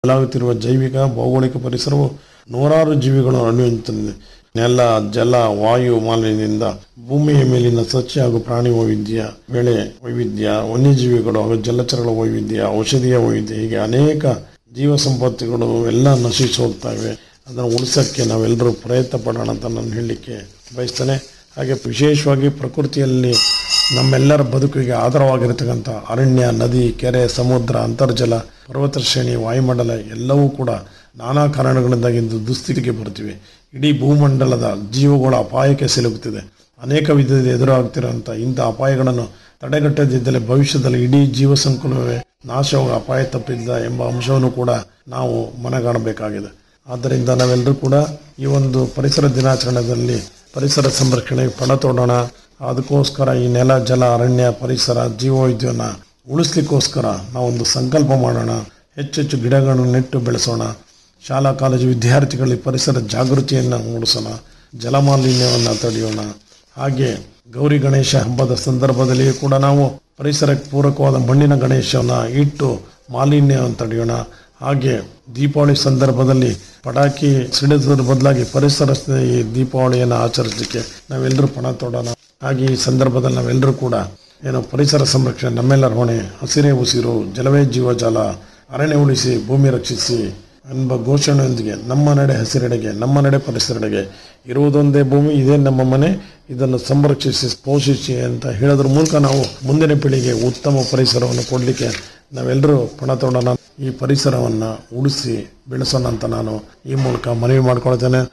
ಬದಲಾಗುತ್ತಿರುವ ಜೈವಿಕ ಭೌಗೋಳಿಕ ಪರಿಸರವು ನೂರಾರು ಜೀವಿಗಳನ್ನು ಅನ್ವಯಿಸುತ್ತದೆ ನೆಲ ಜಲ ವಾಯು ಮಾಲಿನ್ಯದಿಂದ ಭೂಮಿಯ ಮೇಲಿನ ಸಸ್ಯ ಹಾಗೂ ಪ್ರಾಣಿ ವೈವಿಧ್ಯ ಬೆಳೆ ವೈವಿಧ್ಯ ವನ್ಯಜೀವಿಗಳು ಹಾಗೂ ಜಲಚರಗಳ ವೈವಿಧ್ಯ ಔಷಧೀಯ ವೈವಿಧ್ಯ ಹೀಗೆ ಅನೇಕ ಜೀವ ಸಂಪತ್ತುಗಳು ಎಲ್ಲ ನಶಿಸಿ ಹೋಗ್ತವೆ ಅದನ್ನು ಉಳಿಸೋಕ್ಕೆ ನಾವೆಲ್ಲರೂ ಪ್ರಯತ್ನ ಪಡೋಣ ಅಂತ ನಾನು ಹೇಳಲಿಕ್ಕೆ ಬಯಸ್ತೇನೆ ಹಾಗೆ ವಿಶೇಷವಾಗಿ ಪ್ರಕೃತಿಯಲ್ಲಿ ನಮ್ಮೆಲ್ಲರ ಬದುಕಿಗೆ ಆಧಾರವಾಗಿರತಕ್ಕಂಥ ಅರಣ್ಯ ನದಿ ಕೆರೆ ಸಮುದ್ರ ಅಂತರ್ಜಲ ಪರ್ವತ ಶ್ರೇಣಿ ವಾಯುಮಂಡಲ ಎಲ್ಲವೂ ಕೂಡ ನಾನಾ ಕಾರಣಗಳಿಂದಾಗಿ ಇಂದು ದುಸ್ಥಿತಿಗೆ ಬರ್ತಿವೆ ಇಡೀ ಭೂಮಂಡಲದ ಜೀವಗಳು ಅಪಾಯಕ್ಕೆ ಸಿಲುಕುತ್ತಿದೆ ಅನೇಕ ವಿಧದ ಎದುರಾಗ್ತಿರುವಂಥ ಇಂಥ ಅಪಾಯಗಳನ್ನು ತಡೆಗಟ್ಟದಿದ್ದಲ್ಲಿ ಭವಿಷ್ಯದಲ್ಲಿ ಇಡೀ ಜೀವ ಸಂಕುಲವೇ ನಾಶವಾಗ ಅಪಾಯ ತಪ್ಪಿದ್ದ ಎಂಬ ಅಂಶವನ್ನು ಕೂಡ ನಾವು ಮನಗಾಣಬೇಕಾಗಿದೆ ಆದ್ದರಿಂದ ನಾವೆಲ್ಲರೂ ಕೂಡ ಈ ಒಂದು ಪರಿಸರ ದಿನಾಚರಣೆಯಲ್ಲಿ ಪರಿಸರ ಸಂರಕ್ಷಣೆಗೆ ಪಣ ತೊಡೋಣ ಅದಕ್ಕೋಸ್ಕರ ಈ ನೆಲ ಜಲ ಅರಣ್ಯ ಪರಿಸರ ಜೀವವೈದ್ಯವನ್ನು ಉಳಿಸ್ಲಿಕ್ಕೋಸ್ಕರ ನಾವೊಂದು ಸಂಕಲ್ಪ ಮಾಡೋಣ ಹೆಚ್ಚೆಚ್ಚು ಗಿಡಗಳನ್ನು ನೆಟ್ಟು ಬೆಳೆಸೋಣ ಶಾಲಾ ಕಾಲೇಜು ವಿದ್ಯಾರ್ಥಿಗಳಲ್ಲಿ ಪರಿಸರ ಜಾಗೃತಿಯನ್ನು ಮೂಡಿಸೋಣ ಜಲಮಾಲಿನ್ಯವನ್ನು ತಡೆಯೋಣ ಹಾಗೆ ಗೌರಿ ಗಣೇಶ ಹಬ್ಬದ ಸಂದರ್ಭದಲ್ಲಿಯೂ ಕೂಡ ನಾವು ಪರಿಸರಕ್ಕೆ ಪೂರಕವಾದ ಮಣ್ಣಿನ ಗಣೇಶವನ್ನು ಇಟ್ಟು ಮಾಲಿನ್ಯವನ್ನು ತಡೆಯೋಣ ಹಾಗೆ ದೀಪಾವಳಿ ಸಂದರ್ಭದಲ್ಲಿ ಪಟಾಕಿ ಸಿಡಿಸೋದ್ರ ಬದಲಾಗಿ ಪರಿಸರ ಸ್ನೇಹಿ ದೀಪಾವಳಿಯನ್ನು ಆಚರಿಸಲಿಕ್ಕೆ ನಾವೆಲ್ಲರೂ ಪಣ ತೊಡೋಣ ಹಾಗೆ ಈ ಸಂದರ್ಭದಲ್ಲಿ ನಾವೆಲ್ಲರೂ ಕೂಡ ಏನು ಪರಿಸರ ಸಂರಕ್ಷಣೆ ನಮ್ಮೆಲ್ಲರ ಹೊಣೆ ಹಸಿರೇ ಉಸಿರು ಜಲವೇ ಜೀವಜಾಲ ಅರಣ್ಯ ಉಳಿಸಿ ಭೂಮಿ ರಕ್ಷಿಸಿ ಎಂಬ ಘೋಷಣೆಯೊಂದಿಗೆ ನಮ್ಮ ನಡೆ ಹಸಿರೆಡೆಗೆ ನಮ್ಮ ನಡೆ ಪರಿಸರೆಡೆಗೆ ಇರುವುದೊಂದೇ ಭೂಮಿ ಇದೇ ನಮ್ಮ ಮನೆ ಇದನ್ನು ಸಂರಕ್ಷಿಸಿ ಪೋಷಿಸಿ ಅಂತ ಹೇಳೋದ್ರ ಮೂಲಕ ನಾವು ಮುಂದಿನ ಪೀಳಿಗೆ ಉತ್ತಮ ಪರಿಸರವನ್ನು ಕೊಡಲಿಕ್ಕೆ ನಾವೆಲ್ಲರೂ ಪಣ ತೊಡೋಣ ಈ ಪರಿಸರವನ್ನು ಉಳಿಸಿ ಬೆಳೆಸೋಣ ಅಂತ ನಾನು ಈ ಮೂಲಕ ಮನವಿ ಮಾಡ್ಕೊಳ್ತೇನೆ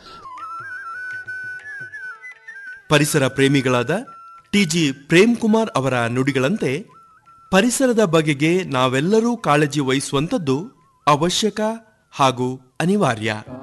ಪರಿಸರ ಪ್ರೇಮಿಗಳಾದ ಟಿಜಿ ಪ್ರೇಮ್ ಕುಮಾರ್ ಅವರ ನುಡಿಗಳಂತೆ ಪರಿಸರದ ಬಗೆಗೆ ನಾವೆಲ್ಲರೂ ಕಾಳಜಿ ವಹಿಸುವಂಥದ್ದು ಅವಶ್ಯಕ ಹಾಗೂ ಅನಿವಾರ್ಯ